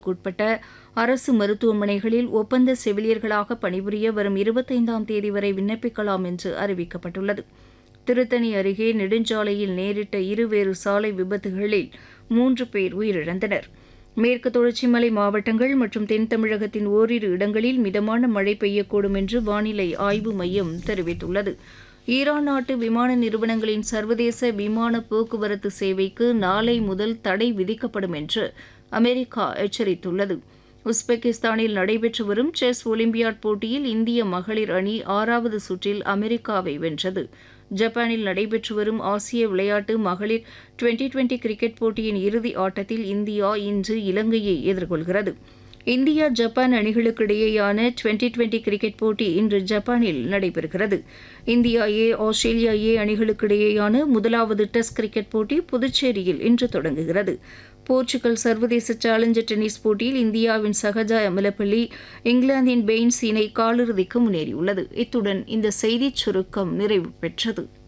உட்பட்ட அரசு மருத்துவமனைகளில் ஒப்பந்த செவிலியர்களாக பணிபுரிய வரும் இருபத்தைந்தாம் தேதி வரை விண்ணப்பிக்கலாம் என்று அறிவிக்கப்பட்டுள்ளது திருத்தணி அருகே நெடுஞ்சாலையில் நேரிட்ட இருவேறு சாலை விபத்துகளில் மூன்று பேர் உயிரிழந்தனர் மேற்கு தொடர்ச்சி மலை மாவட்டங்கள் மற்றும் தென் தமிழகத்தின் ஓரிரு இடங்களில் மிதமான மழை பெய்யக்கூடும் என்று வானிலை ஆய்வு மையம் தெரிவித்துள்ளது ஈரான் நாட்டு விமான நிறுவனங்களின் சர்வதேச விமான போக்குவரத்து சேவைக்கு நாளை முதல் தடை விதிக்கப்படும் என்று அமெரிக்கா எச்சரித்துள்ளது உஸ்பெகிஸ்தானில் நடைபெற்று வரும் செஸ் ஒலிம்பியாட் போட்டியில் இந்திய மகளிர் அணி ஆறாவது சுற்றில் அமெரிக்காவை வென்றது ஜப்பானில் நடைபெற்று வரும் ஆசிய விளையாட்டு மகளிர் டுவெண்டி டுவெண்டி கிரிக்கெட் போட்டியின் இறுதி ஆட்டத்தில் இந்தியா இன்று இலங்கையை எதிர்கொள்கிறது இந்தியா ஜப்பான் அணிகளுக்கு இடையேயான டுவெண்டி டுவெண்டி கிரிக்கெட் போட்டி இன்று ஜப்பானில் நடைபெறுகிறது இந்தியா ஏ ஆஸ்திரேலியா ஏ அணிகளுக்கு இடையேயான முதலாவது டெஸ்ட் கிரிக்கெட் போட்டி புதுச்சேரியில் இன்று தொடங்குகிறது போர்ச்சுகல் சர்வதேச சேலஞ்சர் டென்னிஸ் போட்டியில் இந்தியாவின் சகஜா அமலப்பள்ளி இங்கிலாந்தின் பெயின்ஸ் இணை காலிறுதிக்கு முன்னேறியுள்ளது இத்துடன் இந்த செய்திச் சுருக்கம் நிறைவு பெற்றது